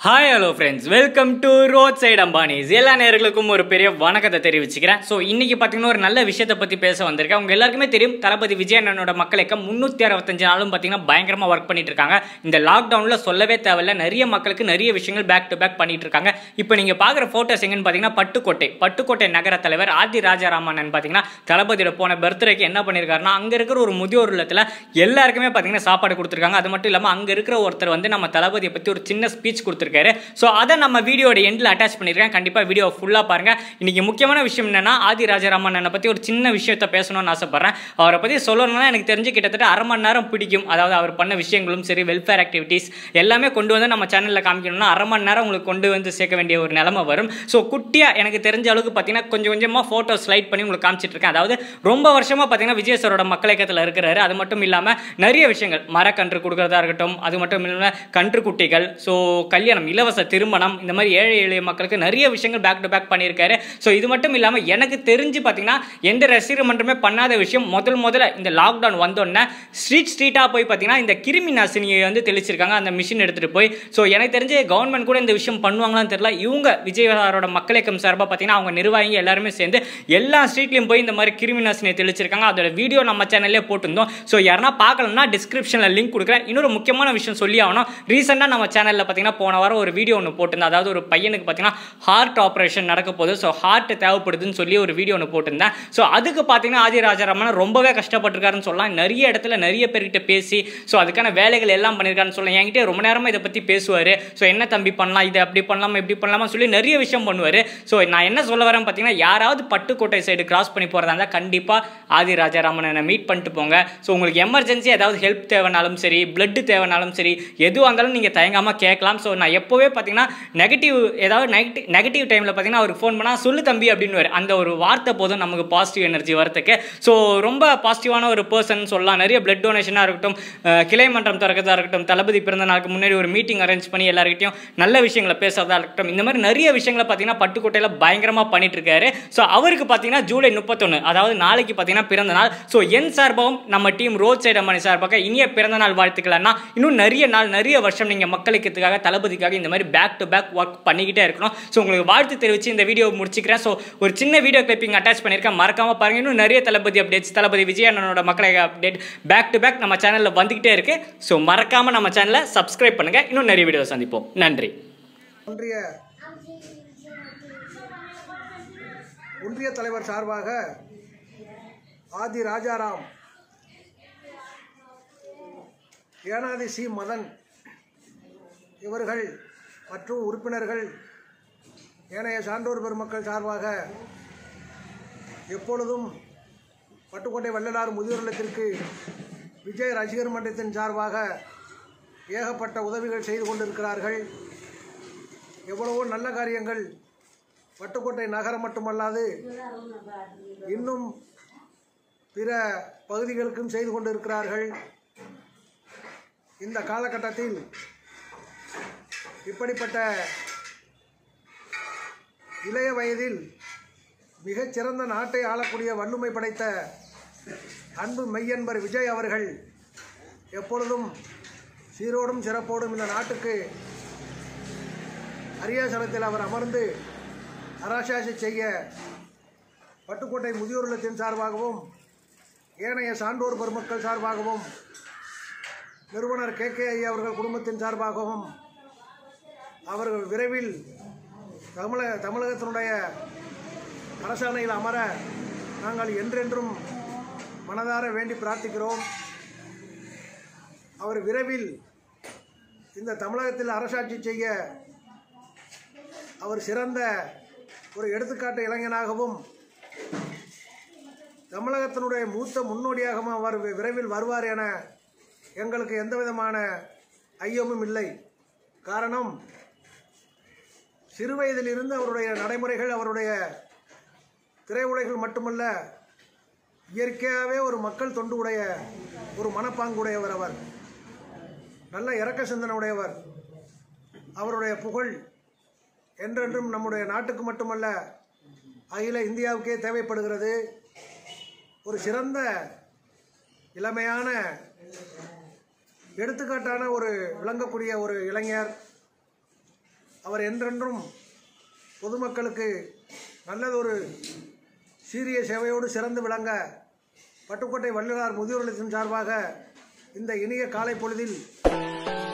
hi hello friends welcome to road side Ambanis எல்லா நேர்களுக்கும் ஒரு பெரிய வணக்கத்தை தெரிவிச்சுக்கிறேன் ஸோ இன்னைக்கு பார்த்தீங்கன்னா ஒரு நல்ல விஷயத்தை பற்றி பேச வந்திருக்கேன் உங்க எல்லாருக்குமே தெரியும் தளபதி விஜய் அண்ணனோட மக்கள் இயக்கம் முந்நூற்றி அறுபத்தஞ்சு நாளும் பார்த்தீங்கன்னா பயங்கரமாக ஒர்க் பண்ணிட்டு இருக்காங்க இந்த லாக்டவுனில் சொல்லவே தேவையில்ல நிறைய மக்களுக்கு நிறைய விஷயங்கள் பேக் டு பேக் பண்ணிட்டு இருக்காங்க இப்போ நீங்கள் பார்க்குற ஃபோட்டோஸ் எங்கன்னு பார்த்தீங்கன்னா பட்டுக்கோட்டை பட்டுக்கோட்டை நகர தலைவர் ஆதி ராஜாராமன் பார்த்தீங்கன்னா தளபதியோட போன பர்த்டேக்கு என்ன பண்ணியிருக்காருன்னா அங்கே இருக்கிற ஒரு முதியோர் இல்லத்தில் எல்லாருக்குமே பார்த்தீங்கன்னா சாப்பாடு கொடுத்துருக்காங்க அது மட்டும் இல்லாமல் அங்கே இருக்கிற ஒருத்தர் வந்து நம்ம தளபதியை பற்றி ஒரு சின்ன ஸ்பீச் கொடுத்துருக்காரு ஸோ அதை நம்ம வீடியோட எண்டில் அட்டாச் பண்ணியிருக்கேன் கண்டிப்பாக வீடியோ ஃபுல்லாக பாருங்கள் இன்னைக்கு முக்கியமான விஷயம் என்னன்னா ஆதி ராஜாராமன் பற்றி ஒரு சின்ன விஷயத்த பேசணும்னு ஆசைப்பட்றேன் அவரை பற்றி சொல்லணும்னா எனக்கு தெரிஞ்சு கிட்டத்தட்ட அரை மணி நேரம் பிடிக்கும் அதாவது அவர் பண்ண விஷயங்களும் சரி வெல்ஃபேர் ஆக்டிவிட்டீஸ் எல்லாமே கொண்டு வந்து நம்ம சேனலில் காமிக்கணும்னா அரை மணி நேரம் உங்களுக்கு கொண்டு வந்து சேர்க்க வேண்டிய ஒரு நிலமை வரும் ஸோ குட்டியாக எனக்கு தெரிஞ்ச அளவுக்கு பார்த்தீங்கன்னா கொஞ்சம் கொஞ்சமாக ஃபோட்டோ ஸ்லைட் பண்ணி உங்களுக்கு காமிச்சிட்டு இருக்கேன் அதாவது ரொம்ப வருஷமாக பார்த்தீங்கன்னா விஜய் சாரோட மக்கள் இயக்கத்தில் இருக்கிறாரு அது மட்டும் இல்லாமல் நிறைய விஷயங்கள் மரக்கன்று கொடுக்குறதா இருக்கட்டும் அது மட்டும் இல்லாமல் கன்று குட்டிகள் ஸோ கல்யாணம் இலவச திருமணம் இந்த மாதிரி ஏழை எளிய மக்களுக்கு நிறைய விஷயங்கள் பேக் டு பேக் பண்ணியிருக்காரு ஸோ இது மட்டும் இல்லாமல் எனக்கு தெரிஞ்சு பார்த்தீங்கன்னா எந்த ரசிகர் மன்றமே பண்ணாத விஷயம் முதல் முதல்ல இந்த லாக்டவுன் வந்தோடனே ஸ்ட்ரீட் ஸ்ட்ரீட்டாக போய் பார்த்தீங்கன்னா இந்த கிருமி நாசினியை வந்து தெளிச்சிருக்காங்க அந்த மிஷின் எடுத்துகிட்டு போய் ஸோ எனக்கு தெரிஞ்சு கவர்மெண்ட் கூட இந்த விஷயம் பண்ணுவாங்களான்னு தெரியல இவங்க விஜய் சாரோட மக்கள் இயக்கம் சார்பாக பார்த்தீங்கன்னா அவங்க நிர்வாகிங்க எல்லாருமே சேர்ந்து எல்லா ஸ்ட்ரீட்லையும் போய் இந்த மாதிரி கிருமி நாசினியை தெளிச்சிருக்காங்க அதோட வீடியோ நம்ம சேனல்லே போட்டிருந்தோம் ஸோ யாருன்னா பார்க்கலன்னா டிஸ்கிரிப்ஷனில் லிங்க் கொடுக்குறேன் இன்னொரு முக்கியமான விஷயம் சொல்லி ஆகணும் ரீசெண்டாக நம்ம சேனலில் பார்த்தீங்கன்னா போன வாரம் ஒரு வீடியோ ஒன்று போட்டிருந்தேன் அதாவது ஒரு பையனுக்கு பார்த்தீங்கன்னா ஹார்ட் ஆப்ரேஷன் நடக்க போகுது ஸோ ஹார்ட் தேவைப்படுதுன்னு சொல்லி ஒரு வீடியோ ஒன்று போட்டிருந்தேன் ஸோ அதுக்கு பார்த்தீங்கன்னா ஆதி ராஜாராமன் ரொம்பவே கஷ்டப்பட்டிருக்காருன்னு சொல்லலாம் நிறைய இடத்துல நிறைய பேர்கிட்ட பேசி ஸோ அதுக்கான வேலைகள் எல்லாம் பண்ணியிருக்காருன்னு சொல்லலாம் என்கிட்ட ரொம்ப நேரமாக இதை பற்றி பேசுவார் ஸோ என்ன தம்பி பண்ணலாம் இதை அப்படி பண்ணலாமா இப்படி பண்ணலாமா சொல்லி நிறைய விஷயம் பண்ணுவார் ஸோ நான் என்ன சொல்ல வரேன் பார்த்தீங்கன்னா யாராவது பட்டுக்கோட்டை சைடு கிராஸ் பண்ணி போகிறதா இருந்தால் கண்டிப்பாக ஆதி ராஜாராமனை மீட் பண்ணிட்டு போங்க ஸோ உங்களுக்கு எமர்ஜென்சி ஏதாவது ஹெல்ப் தேவைனாலும் சரி பிளட் தேவைனாலும் சரி எதுவாக இருந்தாலும் நீங்கள் தயங்காமல் கேட்கலாம் ஸோ நான் எப்போவே பார்த்தீங்கன்னா நெகட்டிவ் ஏதாவது நெகட்டிவ் நெகட்டிவ் டைமில் பார்த்தீங்கன்னா அவருக்கு ஃபோன் பண்ணால் சொல்லு தம்பி அப்படின்னு அந்த ஒரு வார்த்தை போதும் நமக்கு பாசிட்டிவ் எனர்ஜி வரத்துக்கு ஸோ ரொம்ப பாசிட்டிவான ஒரு பர்சன் சொல்லலாம் நிறைய பிளட் டொனேஷனாக இருக்கட்டும் அஹ், கிளை மன்றம் திறக்கிறதா இருக்கட்டும் தளபதி பிறந்த நாளுக்கு முன்னாடி ஒரு மீட்டிங் அரேஞ்ச் பண்ணி எல்லாருக்கிட்டையும் நல்ல விஷயங்களை பேசுறதா இருக்கட்டும் இந்த மாதிரி நிறைய விஷயங்களை பார்த்தீங்கன்னா பட்டுக்கோட்டையில் பயங்கரமாக பண்ணிட்டு இருக்காரு ஸோ அவருக்கு பார்த்தீங்கன்னா ஜூலை முப்பத்தொன்று அதாவது நாளைக்கு பார்த்தீங்கன்னா பிறந்த நாள் ஸோ என் சார்பாகவும் நம்ம டீம் ரோட் சைடு அம்மணி சார்பாக இனிய பிறந்த நாள் வாழ்த்துக்கள்னா இன்னும் நிறைய நாள் நிறைய வருஷம் நீங்கள் மக்களுக்காக தளபதிக்காக இந்த மாதிரி பேக் டு பேக் ஒர்க் பண்ணிக்கிட்டே இருக்கணும் ஸோ உங்களுக்கு வாழ்த்து தெரிவித்து இந்த வீடியோ முடிச்சுக்கிறேன் ஸோ ஒரு சின்ன வீடியோ கிளிப்பிங் அட்டாச் பண்ணியிருக்கேன் மறக்காம பாருங்க இன்னும் நிறைய தளபதி அப்டேட்ஸ் தளபதி விஜய் அண்ணனோட மக்களை அப்டேட் பேக் டு பேக் நம்ம சேனலில் வந்துக்கிட்டே இருக்கு ஸோ மறக்காம நம்ம சேனலை சப்ஸ்கிரைப் பண்ணுங்க இன்னும் நிறைய வீடியோ சந்திப்போம் நன்றி ஒன்றிய ஒன்றிய தலைவர் சார்பாக ஆதி ராஜாராம் ஏனாதி சி மதன் இவர்கள் மற்றும் உறுப்பினர்கள் ஏனைய சான்றோர் பெருமக்கள் சார்பாக எப்பொழுதும் பட்டுக்கோட்டை வள்ளலார் முதியோர் இல்லத்திற்கு விஜய் ரசிகர் மன்றத்தின் சார்பாக ஏகப்பட்ட உதவிகள் செய்து கொண்டிருக்கிறார்கள் எவ்வளவோ நல்ல காரியங்கள் பட்டுக்கோட்டை நகரம் மட்டுமல்லாது இன்னும் பிற பகுதிகளுக்கும் செய்து கொண்டிருக்கிறார்கள் இந்த காலகட்டத்தில் இப்படிப்பட்ட இளைய வயதில் மிகச் சிறந்த நாட்டை ஆளக்கூடிய வல்லமை படைத்த அன்பு மெய்யன்பர் விஜய் அவர்கள் எப்பொழுதும் சீரோடும் சிறப்போடும் இந்த நாட்டுக்கு அரியாசனத்தில் அவர் அமர்ந்து அரசாட்சி செய்ய பட்டுக்கோட்டை முதியோர் இல்லத்தின் சார்பாகவும் ஏனைய சான்றோர் பெருமக்கள் சார்பாகவும் நிறுவனர் கே கே ஐயா அவர்கள் குடும்பத்தின் சார்பாகவும் அவர்கள் விரைவில் தமிழக தமிழகத்தினுடைய அரசாணையில் அமர நாங்கள் என்றென்றும் மனதார வேண்டி பிரார்த்திக்கிறோம் அவர் விரைவில் இந்த தமிழகத்தில் அரசாட்சி செய்ய அவர் சிறந்த ஒரு எடுத்துக்காட்டு இளைஞனாகவும் தமிழகத்தினுடைய மூத்த முன்னோடியாகவும் அவர் வி- விரைவில் வருவார் என எங்களுக்கு எந்த விதமான ஐயமும் இல்லை காரணம் சிறுவயதிலிருந்து அவருடைய நடைமுறைகள் அவருடைய திரையுலைகள் மட்டுமல்ல இயற்கையாகவே ஒரு மக்கள் தொண்டு உடைய ஒரு மனப்பாங்குடையவர் அவர் நல்ல இரக்க சிந்தனை உடையவர் அவருடைய புகழ் என்றென்றும் நம்முடைய நாட்டுக்கு மட்டுமல்ல அகில இந்தியாவுக்கே தேவைப்படுகிறது ஒரு சிறந்த இளமையான எடுத்துக்காட்டான ஒரு விளங்கக்கூடிய ஒரு இளைஞர் அவர் என்றென்றும் பொதுமக்களுக்கு நல்லதொரு சீரிய சேவையோடு சிறந்து விளங்க பட்டுக்கோட்டை வள்ளலார் முதியோர் இல்லத்தின் சார்பாக இந்த இனிய காலை பொழுதில்